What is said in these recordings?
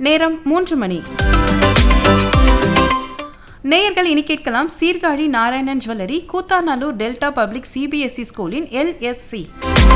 நேரம் மூன்று மணி நேயர்கள் இனி கேட்கலாம் Sirkazhi Narayanan jewellery Koothanallur Delta public CBSE ஸ்கூலின் எல்எஸ்சி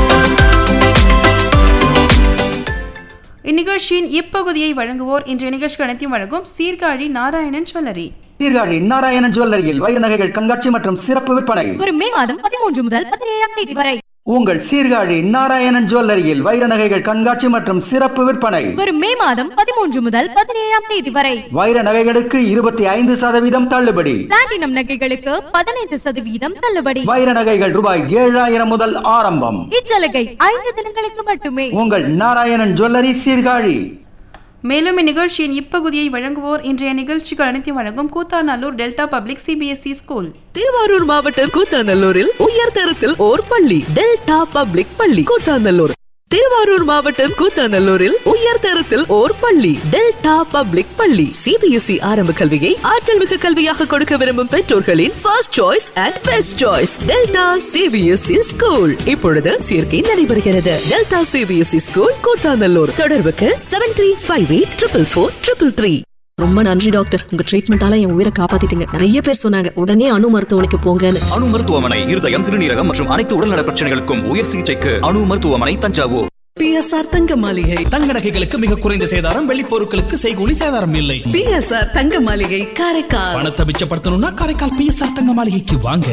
இந்நிகழ்ச்சியின் இப்பகுதியை வழங்குவோர் இன்றைய நிகழ்ச்சி அனைத்தையும் வழங்கும் சீர்காழி நாராயணன் ஜுவல்லரி சீர்காழி நாராயணன் ஜுவல்லரியில் வைர நகைகள் கண்காட்சி மற்றும் சிறப்பு விற்பனை வரும் மே மாதம் பதிமூன்று முதல் பதினேழாம் தேதி வரை உங்கள் சீர்காழி நாராயணன் ஜுவல்லரியில் வைர நகைகள் கண்காட்சி மற்றும் சிறப்பு விற்பனை வரும் மே மாதம் பதிமூன்று முதல் பதினேழாம் தேதி வரை வைர நகைகளுக்கு இருபத்தி ஐந்து சதவீதம் தள்ளுபடி பிளாட்டினம் நகைகளுக்கு பதினைந்து சதவீதம் தள்ளுபடி வைர நகைகள் ரூபாய் ஏழாயிரம் முதல் ஆரம்பம் இச்சலுகை ஐந்து தினங்களுக்கு மட்டுமே உங்கள் நாராயணன் ஜுவல்லரி சீர்காழி மேலும் இந்நிகழ்ச்சியின் இப்பகுதியை வழங்குவோர் இன்றைய நிகழ்ச்சிகள் அனைத்தையும் வழங்கும் Koothanallur Delta public CBSE school Thiruvarur மாவட்டம் கூத்தாநல்லூரில் உயர்தரத்தில் ஓர் பள்ளி டெல்டா பப்ளிக் பள்ளி கூத்தாநல்லூர் திருவாரூர் மாவட்டம் கூத்தாநல்லூரில் உயர்தரத்தில் ஓர் பள்ளி டெல்டா பப்ளிக் பள்ளி சிபிஎஸ்இ ஆரம்ப கல்வியை ஆற்றல் மிகு கல்வியாக கொடுக்க விரும்பும் பெற்றோர்களின் first choice and best choice Delta CBSE school இப்பொழுது சேர்க்கை நடைபெறுகிறது டெல்டா சிபிஎஸ்இ ஸ்கூல் கூத்தாநல்லூர் தொடர்புக்கு seven three five eight triple four triple three ரொம்ப நன்றி டாக்டர் உங்க ட்ரீட்மெண்டால என் உயிரை காப்பாத்திட்டீங்க நிறைய பேர் சொன்னாங்க உடனே அணு மருத்துவமனைக்கு போங்கன்னு அணு மருத்துவமனை இருதயம் சிறுநீரகம் மற்றும் அனைத்து உடல்நல பிரச்சனைகளுக்கும் உயர் சிகிச்சைக்கு அணு மருத்துவமனை தஞ்சாவூர் பிஎஸ்ஆர் தங்க மாளிகை தங்க நகைகளுக்கு மிக குறைந்த சேதாரம் வெள்ளி பொருட்களுக்கு செய்கூலி சேதாரம் இல்லை பிஎஸ்ஆர் தங்க மாளிகை காரைக்கால் பணத்தை மிச்சப்படுத்தணும்னா காரைக்கால் பிஎஸ்ஆர் தங்க மாளிகைக்கு வாங்க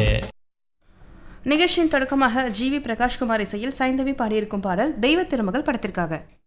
நிகழ்ச்சியின் தொடக்கமாக ஜி வி பிரகாஷ்குமார் இசையில் சைந்தவி பாடியிருக்கும் பாடல் தெய்வ திருமகள் படத்திற்காக